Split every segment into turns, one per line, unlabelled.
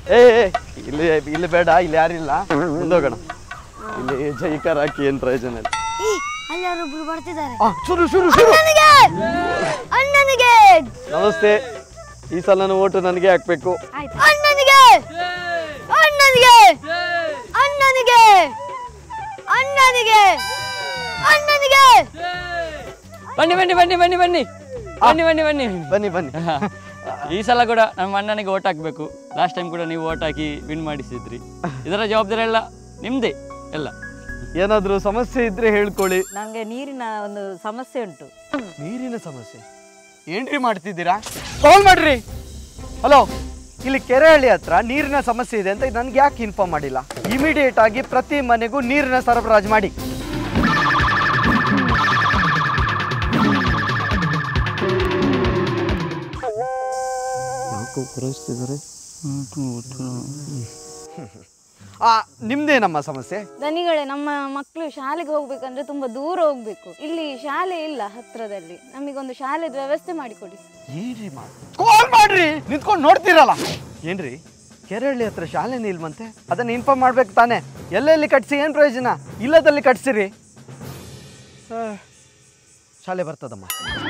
ಏ ಏ, ಇಲ್ಲಿ ಇಲ್ಲಿ ಬೇಡ ಇಲ್ಲಿ ಯಾರಿಲ್ಲ ಮುಂದೋಗೋಣ ಇಲ್ಲಿ ಜೈಕಾರ ಹಾಕಿ ಏನು ಪ್ರಯೋಜನ ಇಲ್ಲ
ಏ ಅಲ್ಲಿ ಯಾರೊಬ್ರು ಬರ್ತಿದ್ದಾರೆ
ಆ, ಶುರು ಶುರು ಶುರು
ಅಣ್ಣನಿಗೆ ಅಣ್ಣನಿಗೆ
ನಮಸ್ತೆ ಈ ಸಲ ನಾನು ಓಟು ನನಗೆ ಹಾಕ್ಬೇಕು
ಅಣ್ಣನಿಗೆ ಅಣ್ಣನಿಗೆ ಅಣ್ಣನಿಗೆ ಅಣ್ಣನಿಗೆ ಅಣ್ಣನಿಗೆ
ಬನ್ನಿ ಬನ್ನಿ ಬನ್ನಿ ಬನ್ನಿ ಬನ್ನಿ ಬನ್ನಿ ಬನ್ನಿ ಬನ್ನಿ
ಬನ್ನಿ ಬನ್ನಿ
ಈ ಸಲ ಕೂಡ ನಮ್ಮ ಅಣ್ಣನಿಗೆ ಓಟ್ ಹಾಕಬೇಕು ಲಾಸ್ಟ್ ಟೈಮ್ ಕೂಡ ನೀವು ಓಟ್ ಹಾಕಿ ವಿನ್ ಮಾಡಿಸಿದ್ರಿ ಇದರ ಜವಾಬ್ದಾರಿ ಎಲ್ಲ ನಿಮ್ದೇ ಎಲ್ಲ
ಏನಾದರೂ ಸಮಸ್ಯೆ ಇದ್ರೆ ಹೇಳ್ಕೊಳ್ಳಿ
ನನಗೆ ನೀರಿನ ಒಂದು ಸಮಸ್ಯೆ ಉಂಟು
ನೀರಿನ ಸಮಸ್ಯೆ ಏನ್ರಿ ಮಾಡ್ತಿದ್ದೀರಾ ಕಾಲ್ ಮಾಡ್ರಿ ಹಲೋ ಇಲ್ಲಿ ಕೆರೆಹಳ್ಳಿ ಹತ್ರ ನೀರಿನ ಸಮಸ್ಯೆ ಇದೆ ಅಂತ ನನ್ಗೆ ಯಾಕೆ ಇನ್ಫಾರ್ಮ್ ಮಾಡಿಲ್ಲ ಇಮಿಡಿಯೇಟ್ ಆಗಿ ಪ್ರತಿ ಮನೆಗೂ ನೀರಿನ ಸರಬರಾಜು ಮಾಡಿ ಆ ನಿಮ್ದೇನಮ್ಮ ಸಮಸ್ಯೆ
ದನಿಗಳೇ ನಮ್ಮ ಮಕ್ಕಳು ಶಾಲೆಗೆ ಹೋಗ್ಬೇಕಂದ್ರೆ ತುಂಬಾ ದೂರ ಹೋಗ್ಬೇಕು ಇಲ್ಲಿ ಶಾಲೆ ಇಲ್ಲ ಹತ್ರದಲ್ಲಿ ನಮಗೊಂದು ಶಾಲೆದ ವ್ಯವಸ್ಥೆ ಮಾಡಿಕೊಡಿ
ಏನ್ರಿ ಮಾಡಿ ಕಾಲ್ ಮಾಡ್ರಿ ನಿಂತ್ಕೊಂಡು ನೋಡ್ತೀರಲ್ಲ ಏನ್ರಿ ಕೆರಳ್ಳಿ ಹತ್ರ ಶಾಲೆನೇ ಇಲ್ವಂತೆ ಅದನ್ನ ಇನ್ಫಾರ್ಮ್ ಮಾಡ್ಬೇಕು ತಾನೇ ಎಲ್ಲೆಲ್ಲಿ ಕಟ್ಸಿ ಏನು ಪ್ರಯೋಜನ ಇಲ್ಲದಲ್ಲಿ ಕಟ್ಸಿರಿ ಆ, ಶಾಲೆ ಬರ್ತದಮ್ಮ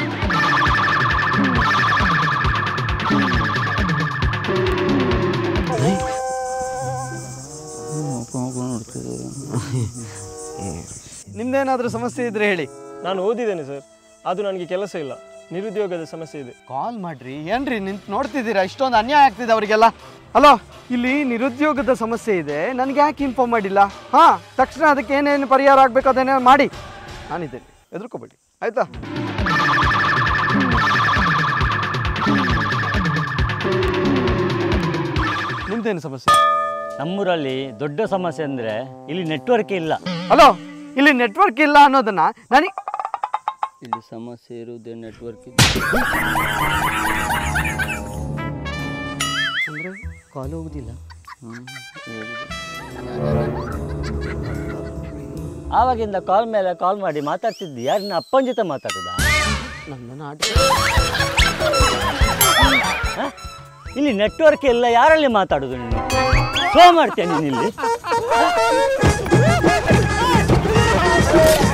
ನಿಮ್ದೇನಾದ್ರೂ ಸಮಸ್ಯೆ ಇದ್ರೆ ಹೇಳಿ
ನಾನು ಓದಿದ್ದೇನೆ ಸರ್ ಅದು ನನಗೆ ಕೆಲಸ ಇಲ್ಲ ನಿರುದ್ಯೋಗದ ಸಮಸ್ಯೆ ಇದೆ
ಕಾಲ್ ಮಾಡ್ರಿ ಏನ್ರಿ ನಿಂತು ನೋಡ್ತಿದ್ದೀರಾ ಇಷ್ಟೊಂದು ಅನ್ಯಾಯ ಆಗ್ತಿದೆ ಅವರಿಗೆಲ್ಲ ಹಲೋ ಇಲ್ಲಿ ನಿರುದ್ಯೋಗದ ಸಮಸ್ಯೆ ಇದೆ ನನಗೆ ಯಾಕೆ ಇನ್ಫಾರ್ಮ್ ಮಾಡಿಲ್ಲ ಹಾ ತಕ್ಷಣ ಅದಕ್ಕೆ ಏನೇನು ಪರಿಹಾರ ಆಗ್ಬೇಕು ಅದನ್ನೇ ಮಾಡಿ ನಾನಿದ್ದೇನೆ ಹೆದರ್ಕೋಬೇಡಿ ಆಯ್ತಾ ನಿಮ್ದೇನು ಸಮಸ್ಯೆ
ನಮ್ಮೂರಲ್ಲಿ ದೊಡ್ಡ ಸಮಸ್ಯೆ ಅಂದರೆ ಇಲ್ಲಿ ನೆಟ್ವರ್ಕ್ ಇಲ್ಲ
ಹಲೋ ಇಲ್ಲಿ ನೆಟ್ವರ್ಕ್ ಇಲ್ಲ ಅನ್ನೋದನ್ನ ನನಗೆ
ಇಲ್ಲಿ ಸಮಸ್ಯೆ ಇರುವುದೇ ನೆಟ್ವರ್ಕ್
ಅಂದ್ರೆ ಕಾಲ್ ಹೋಗುದಿಲ್ಲ
ಆವಾಗಿಂದ ಕಾಲ್ ಮೇಲೆ ಕಾಲ್ ಮಾಡಿ ಮಾತಾಡ್ತಿದ್ದು ಯಾರಿನ ಅಪ್ಪನ ಜೊತೆ ಮಾತಾಡೋದಾ
ನನ್ನ ಆಟ
ಹ? ಇಲ್ಲಿ ನೆಟ್ವರ್ಕ್ ಇಲ್ಲ ಯಾರಲ್ಲಿ ಮಾತಾಡೋದು ನೀನು ಶೋ ಮಾಡ್ತೀಯ ನೀನು ಇಲ್ಲಿ